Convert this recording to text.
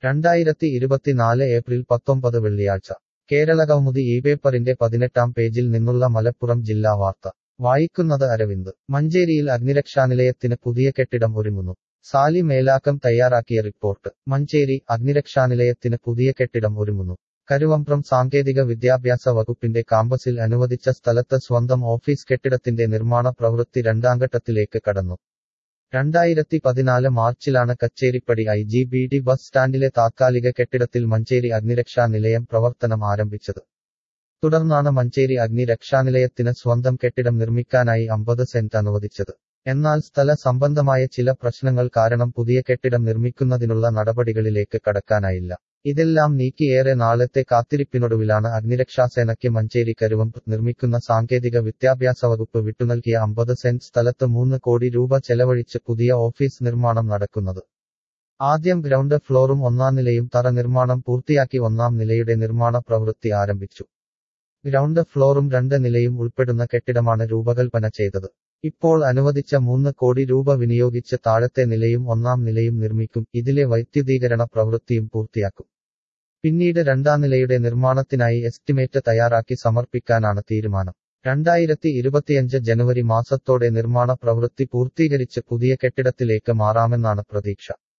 രണ്ടായിരത്തി ഇരുപത്തിനാല് ഏപ്രിൽ പത്തൊമ്പത് വെള്ളിയാഴ്ച കേരളകൗമുദി ഈ പേപ്പറിന്റെ പതിനെട്ടാം പേജിൽ നിന്നുള്ള മലപ്പുറം ജില്ലാ വാർത്ത വായിക്കുന്നത് അരവിന്ദ് മഞ്ചേരിയിൽ അഗ്നിരക്ഷാനിലയത്തിന് പുതിയ കെട്ടിടം ഒരുങ്ങുന്നു സാലി മേലാക്കം തയ്യാറാക്കിയ റിപ്പോർട്ട് മഞ്ചേരി അഗ്നിരക്ഷാനിലയത്തിന് പുതിയ കെട്ടിടം ഒരുങ്ങുന്നു കരുവമ്പ്രം സാങ്കേതിക വിദ്യാഭ്യാസ വകുപ്പിന്റെ കാമ്പസിൽ അനുവദിച്ച സ്ഥലത്ത് സ്വന്തം ഓഫീസ് കെട്ടിടത്തിന്റെ നിർമ്മാണ പ്രവൃത്തി രണ്ടാംഘട്ടത്തിലേക്ക് കടന്നു രണ്ടായിരത്തി പതിനാല് മാർച്ചിലാണ് Kacheripadi I G B D bus സ്റ്റാൻഡിലെ താത്കാലിക കെട്ടിടത്തിൽ മഞ്ചേരി അഗ്നിരക്ഷാ നിലയം പ്രവർത്തനം ആരംഭിച്ചത് തുടർന്നാണ് മഞ്ചേരി അഗ്നിരക്ഷാനിലയത്തിന് സ്വന്തം കെട്ടിടം നിർമ്മിക്കാനായി അമ്പത് സെന്റ് അനുവദിച്ചത് എന്നാൽ സ്ഥല സംബന്ധമായ ചില പ്രശ്നങ്ങൾ കാരണം പുതിയ കെട്ടിടം നിർമ്മിക്കുന്നതിനുള്ള നടപടികളിലേക്ക് കടക്കാനായില്ല ഇതെല്ലാം നീക്കി ഏറെ നാളത്തെ കാത്തിരിപ്പിനൊടുവിലാണ് അഗ്നിരക്ഷാസേനയ്ക്ക് മഞ്ചേരി കരുവമ്പ് നിർമ്മിക്കുന്ന സാങ്കേതിക വിദ്യാഭ്യാസ വകുപ്പ് വിട്ടുനൽകിയ അമ്പത് സെന്റ് സ്ഥലത്ത് മൂന്ന് കോടി രൂപ ചെലവഴിച്ച് പുതിയ ഓഫീസ് നിർമ്മാണം നടക്കുന്നത് ആദ്യം ഗ്രൗണ്ട് ഫ്ലോറും ഒന്നാം നിലയും തറ നിർമ്മാണം പൂർത്തിയാക്കി ഒന്നാം നിലയുടെ നിർമ്മാണ പ്രവൃത്തി ആരംഭിച്ചു ഗ്രൗണ്ട് ഫ്ലോറും രണ്ട് നിലയും ഉൾപ്പെടുന്ന കെട്ടിടമാണ് രൂപകൽപ്പന ചെയ്തത് ഇപ്പോൾ അനുവദിച്ച മൂന്ന് കോടി രൂപ വിനിയോഗിച്ച് താഴത്തെ നിലയും ഒന്നാം നിലയും നിർമ്മിക്കും ഇതിലെ വൈദ്യുതീകരണ പ്രവൃത്തിയും പൂർത്തിയാക്കും പിന്നീട് രണ്ടാം നിലയുടെ നിർമ്മാണത്തിനായി എസ്റ്റിമേറ്റ് തയ്യാറാക്കി സമർപ്പിക്കാനാണ് തീരുമാനം രണ്ടായിരത്തി ഇരുപത്തിയഞ്ച് ജനുവരി മാസത്തോടെ നിർമ്മാണ പ്രവൃത്തി പൂർത്തീകരിച്ച് പുതിയ കെട്ടിടത്തിലേക്ക് മാറാമെന്നാണ് പ്രതീക്ഷ